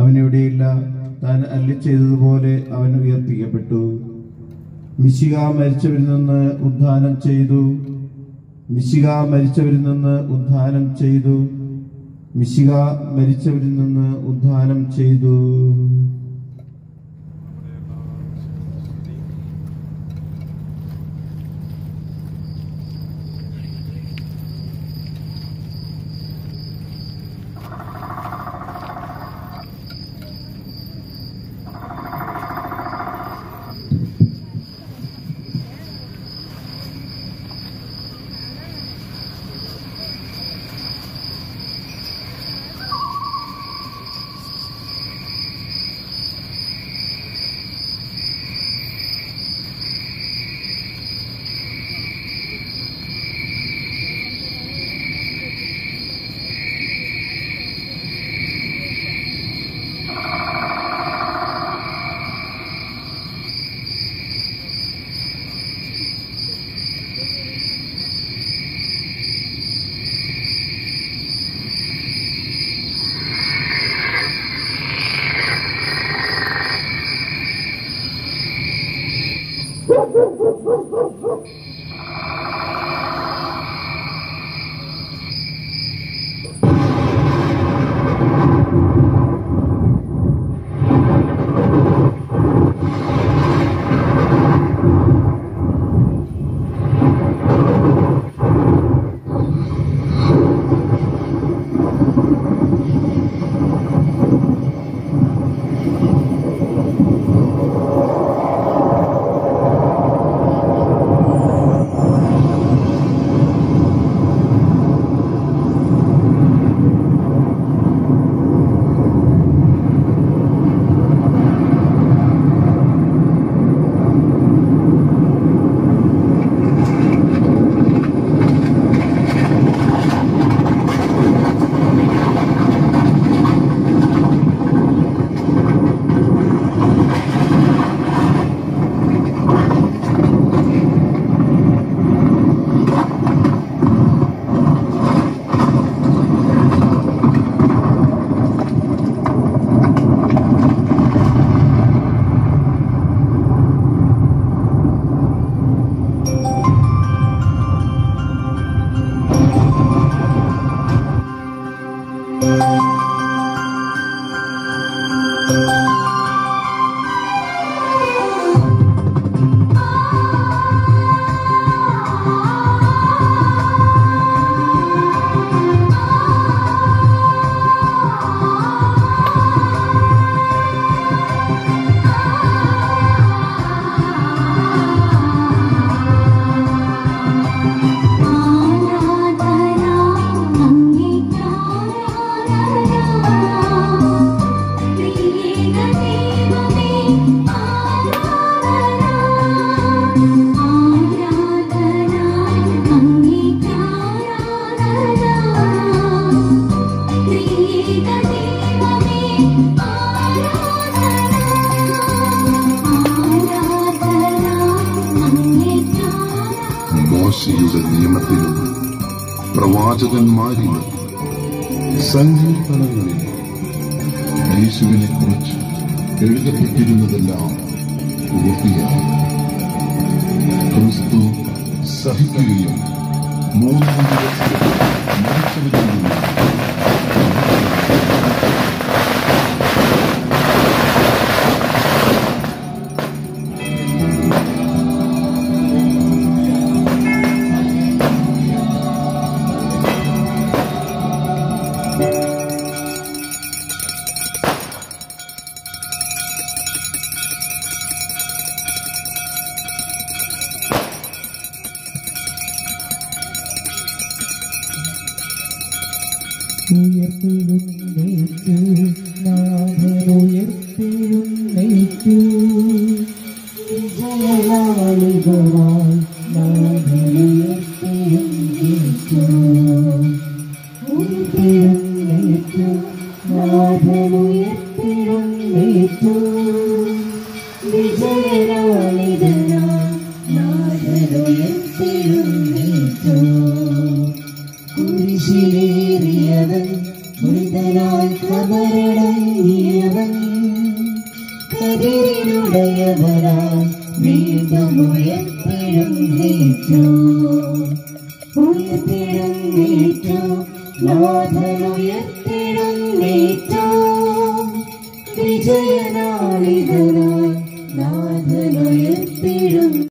അവനിവിടെയില്ല താൻ അല്ലി ചെയ്തതുപോലെ അവൻ ഉയർപ്പിക്കപ്പെട്ടു മിശിക മരിച്ചവരിൽ നിന്ന് ഉദ്ധാനം ചെയ്തു മിശിക മരിച്ചവരിൽ നിന്ന് ഉദ്ധാനം ചെയ്തു മിശിക മരിച്ചവരിൽ നിന്ന് ഉദ്ധാനം ചെയ്തു ആരാധന അങ്ങേക്കാരാധന പ്രിയേക ദൈവമേ ആരാധന ആരാധന അങ്ങേക്കാരാധന പ്രിയേക ദൈവമേ ആരാധന ആരാധന അങ്ങേക്കാരാധന മോശയുടെ നിയമത്തിലും പ്രവാചകന്മാരിലും സങ്കീർത്തനങ്ങളിൽ യേശുവിനെ കുറിച്ച് എഴുതപ്പെട്ടിരുന്നതെല്ലാം പൂർത്തിയായി ക്രിസ്തു സഹിക്കുകയും മൂന്നാം ദിവസം മരിച്ചവരിൽ നിന്ന് ഉയർത്തിഴുന്നേറ്റു നാഥനുയർത്തിഴുന്നേറ്റു വിജയനാളികളായി നാഥനുയർത്തിഴുന്നേറ്റു ഉയർത്തിഴുന്നേറ്റു നാഥനുയർത്തിഴുന്നേറ്റു വിജയനാളികളായി നാഥനുയർത്തിഴുന്നേറ്റു കുരിശിലേറിയവൻ മൃതനായി കര അമരണീയവൻ കതിരിനുടയവനായി വീണ്ടും ഉയർത്തിടുന്നേറ്റു ഉയർത്തിടുന്നേറ്റു നാഥൻ ഉയർത്തിടുന്നേറ്റു